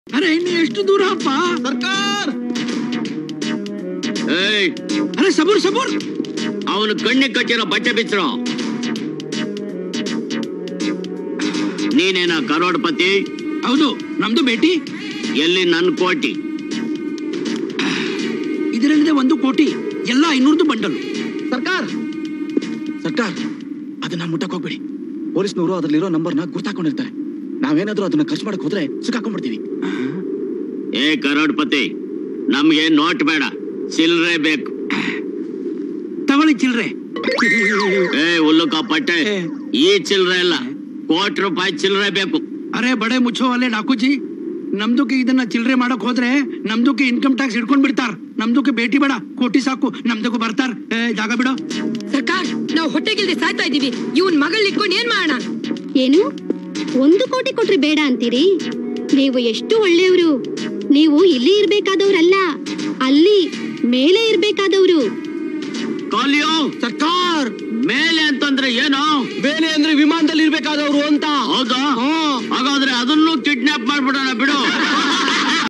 ಅರೆ ಇನ್ನು ಎಷ್ಟು ದೂರ ಅಪ್ಪ ಸರ್ಕಾರ ಏಯ್ ಅರೆ ಸಬೂರ್ ಸಬೂರ್ ಅವನು ಕಣ್ಣಿಗೆ ಕಟ್ಟಿರೋ ಬಟ್ಟೆ ಬಿಚ್ಚರು ನೀನೇನ ಕರೋಡ್ಪತಿ ಹೌದು ನಮ್ದು ಭೇಟಿ ಎಲ್ಲಿ ನನ್ ಕೋಟಿ ಇದರಲ್ಲಿದೆ ಒಂದು ಕೋಟಿ ಎಲ್ಲ ಐನೂರ್ದು ಬಂಡಲ್ ಸರ್ಕಾರ ಸರ್ಕಾರ ಅದನ್ನ ಮುಟ್ಟಕ್ ಹೋಗ್ಬೇಡಿ ಪೊಲೀಸ್ನವರು ಅದ್ರಲ್ಲಿರೋ ನಂಬರ್ನ ಗುರ್ತಾಕೊಂಡಿರ್ತಾರೆ ನಾವೇನಾದ್ರೂ ಅದನ್ನ ಖರ್ಚು ಮಾಡಕ್ ಹೋದ್ರೆ ಸಿಕ್ಕಾಕೊಂಡ್ಬಿಡ್ತೀವಿ ಏ ಕರೋಡ್ಪತಿ ನಮ್ಗೆ ನೋಟ್ ಬೇಡ ಚಿಲ್ರೆ ಬೇಕು ತಗೊಳ್ಳಿ ಚಿಲ್ರೆ ಏ ಹುಲ್ಲುಕ ಪಟ್ಟೆ ಈ ಚಿಲ್ರೆ ಇಲ್ಲ ಕೋಟಿ ರೂಪಾಯಿ ಚಿಲ್ರೆ ಬೇಕು ಅರೆ ಬಡೆ ಮುಚ್ಚೋ ಅಲ್ಲೇ ಡಾಕುಜಿ ನಮ್ದುಕ್ಕೆ ಇದನ್ನ ಚಿಲ್ರೆ ಮಾಡಕ್ ಹೋದ್ರೆ ನಮ್ದುಕ್ಕೆ ಇನ್ಕಮ್ ಟ್ಯಾಕ್ಸ್ ಹಿಡ್ಕೊಂಡ್ ಬಿಡ್ತಾರ ನಮ್ದುಕ್ಕೆ ಭೇಟಿ ಬೇಡ ಕೋಟಿ ಸಾಕು ನಮ್ದಕ್ಕೂ ಬರ್ತಾರ ಏ ಜಾಗ ಬಿಡೋ ಸರ್ಕಾರ ನಾವು ಹೊಟ್ಟೆಗಿಲ್ದೆ ಸಾಯ್ತಾ ಇದೀವಿ ಇವನ್ ಮಗಳ್ ಇಟ್ಕೊಂಡು ಏನ್ ಮಾಡೋಣ ಏನು ಒಂದು ಕೋಟಿ ಕೊಟ್ರೆ ಬೇಡ ಅಂತೀರಿ ನೀವು ಎಷ್ಟು ಒಳ್ಳೆಯವರು ನೀವು ಇಲ್ಲಿ ಇರ್ಬೇಕಾದವ್ರಲ್ಲ ಅಲ್ಲಿ ಮೇಲೆ ಇರ್ಬೇಕಾದವ್ರು ಕಾಲಿಯೋ ಸರ್ಕಾರ ಮೇಲೆ ಅಂತಂದ್ರೆ ಏನು ಬೇರೆ ಅಂದ್ರೆ ವಿಮಾನದಲ್ಲಿ ಇರ್ಬೇಕಾದವ್ರು ಅಂತ ಹೌದಾ ಹಾಗಾದ್ರೆ ಅದನ್ನು ಕಿಡ್ನಾಪ್ ಮಾಡ್ಬಿಡೋಣ ಬಿಡು